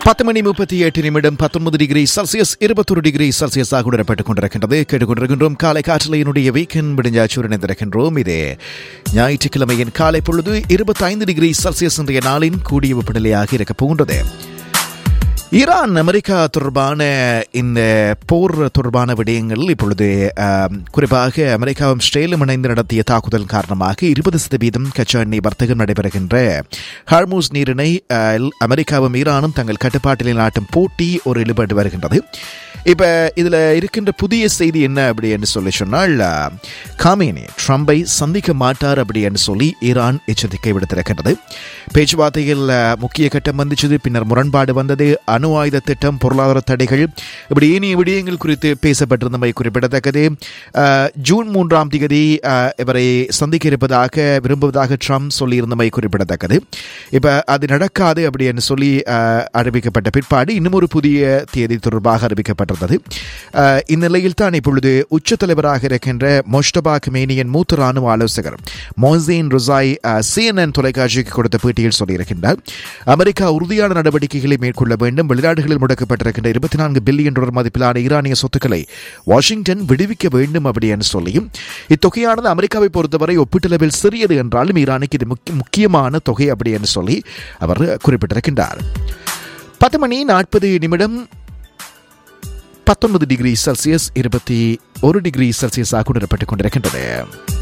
பத்து மணி முப்பத்தி எட்டு நிமிடம் பத்தொன்பது டிகிரி செல்சியஸ் இருபத்தொரு டிகிரி செல்சியஸாக உணரப்பட்டுக் கொண்டிருக்கின்றது கேட்டுக்கொண்டிருக்கின்றோம் காலை காற்றலையினுடைய வீக்கெண்ட் முடிஞ்சாச்சு இணைந்திருக்கின்றோம் இது ஞாயிற்றுக்கிழமையின் காலை பொழுது இருபத்தைந்து டிகிரி செல்சியஸ் இன்றைய நாளின் கூடிய வெப்பநிலையாக இருக்கப் போகின்றது ஈரான் அமெரிக்கா தொடர்பான இந்த போர் தொடர்பான விடயங்கள் இப்பொழுது ஆம், குறிப்பாக அமெரிக்காவும் இஸ்ரேலும் இணைந்து நடத்திய தாக்குதல் காரணமாக இருபது சதவீதம் கச்சா எண்ணெய் வர்த்தகம் நடைபெறுகின்ற ஹார்மூஸ் நீரிணை ஆ, அமெரிக்காவும் ஈரானும் தங்கள் கட்டுப்பாட்டில் நாட்டும் போட்டி ஒரு இழுபட்டு வருகின்றது இப்ப இதுல இருக்கின்ற புதிய செய்தி என்ன அப்படி என்று சொல்லி சொன்னால் ஆ, காமேனி ட்ரம்பை சந்திக்க மாட்டார் அப்படி என்று சொல்லி ஈரான் எச்சரிக்கை விடுத்திருக்கின்றது பேச்சுவார்த்தையில் ஆ, முக்கிய கட்டம் வந்துச்சது பின்னர் முரண்பாடு வந்தது அணு ஆயுத திட்டம் பொருளாதார தடைகள் இப்படி ஏனைய விடயங்கள் குறித்து பேசப்பட்டிருந்தமை குறிப்பிடத்தக்கது ஆ, ஜூன் மூன்றாம் தேதி ஆ, இவரை சந்திக்க இருப்பதாக விரும்புவதாக ட்ரம்ப் சொல்லியிருந்தமை குறிப்பிடத்தக்கது இப்ப அது நடக்காது அப்படி என்று சொல்லி ஆ, அறிவிக்கப்பட்ட பிற்பாடு இன்னும் ஒரு புதிய தேதி தொடர்பாக அறிவிக்கப்பட்டிருந்தது ஆ, இந்நிலையில் தான் இப்பொழுது உச்ச தலைவராக இருக்கின்ற மொஷ்டபா கமேனியன் மூத்த ராணுவ ஆலோசகர் மொசேன் ருசாய் சிஎன்என் தொலைக்காட்சிக்கு கொடுத்த பேட்டியில் சொல்லியிருக்கின்றார் அமெரிக்கா உறுதியான நடவடிக்கைகளை மேற்கொள்ள வேண்டும் வெளிநாடுகளில் முடக்கப்பட்டிருக்கின்ற இருபத்தி நான்கு பில்லியன் டாலர் மதிப்பிலான ஈரானிய சொத்துக்களை வாஷிங்டன் விடுவிக்க வேண்டும் அப்படி என்று சொல்லியும் இத்தொகையானது அமெரிக்காவை பொறுத்தவரை ஒப்பீட்டளவில் சிறியது என்றாலும் ஈரானுக்கு இது முக்கிய- முக்கியமான தொகை அப்படி என்று சொல்லி அவர் குறிப்பிட்டிருக்கின்றார் பத்து மணி நாற்பது நிமிடம் பத்தொன்பது டிகிரி செல்சியஸ் இருபத்தி ஒரு டிகிரி செல்சியஸாக உணரப்பட்டுக் கொண்டிருக்கின்றது